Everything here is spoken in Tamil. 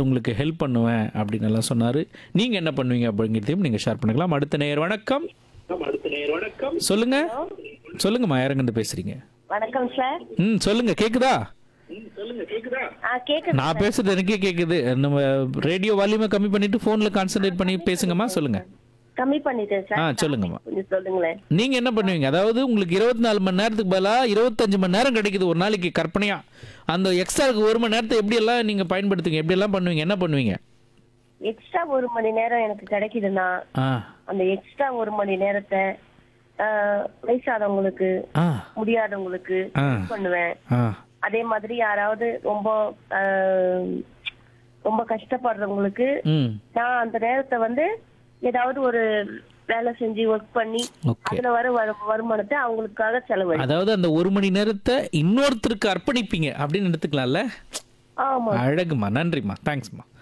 மற்றவங்களுக்கு ஹெல்ப் பண்ணுவேன் அப்படின்னு எல்லாம் சொன்னார் நீங்கள் என்ன பண்ணுவீங்க அப்படிங்கிறதையும் நீங்கள் ஷேர் பண்ணிக்கலாம் அடுத்த நேயர் வணக்கம் சொல்லுங்க சொல்லுங்கம்மா யாருங்கிட்ட பேசுறீங்க வணக்கம் சார் ம் சொல்லுங்க கேக்குதா ஆ கேக்குது நான் பேசுறது எனக்கே கேக்குது நம்ம ரேடியோ வால்யூமை கம்மி பண்ணிட்டு ஃபோன்ல கான்சென்ட்ரேட் பண்ணி பேசுங்கம்மா சொல்லுங்க கம்மி பண்ணிட்டேன் ஆ சார் சொல்லுங்கம்மா கொஞ்சம் சொல்லுங்களேன் நீங்க என்ன பண்ணுவீங்க அதாவது உங்களுக்கு இருபத்தி நாலு மணி நேரத்துக்கு பதிலாக இருபத்தஞ்சு மணி நேரம் கிடைக்குது ஒரு நாளைக்கு கற்பனையா அந்த எக்ஸ்ட்ராக்கு ஒரு மணி நேரத்தை எப்படி எல்லாம் நீங்க பயன்படுத்துவீங்க எப்படி எல்லாம் பண்ணுவீங்க என்ன பண்ணுவீங்க எக்ஸ்ட்ரா ஒரு மணி நேரம் எனக்கு கிடைக்குதுன்னா ஆ அந்த எக்ஸ்ட்ரா ஒரு மணி நேரத்தை ஆ, வயசானவங்களுக்கு ஆ முடியாதவங்களுக்கு ஆ. பண்ணுவேன் ஆ அதே மாதிரி யாராவது ரொம்ப ஆ, ரொம்ப கஷ்டப்படுறவங்களுக்கு ம் நான் அந்த நேரத்தை வந்து ஏதாவது ஒரு வேலை செஞ்சு ஒர்க் பண்ணி ஓகே அதுல வர வரு- வருமானத்தை அவங்களுக்காக செலவழி அதாவது அந்த ஒரு மணி நேரத்தை இன்னொருத்தருக்கு அர்ப்பணிப்பீங்க அப்படின்னு எடுத்துக்கலாம்ல ஆமா அழகுமா நன்றிம்மா தேங்க்ஸ்மா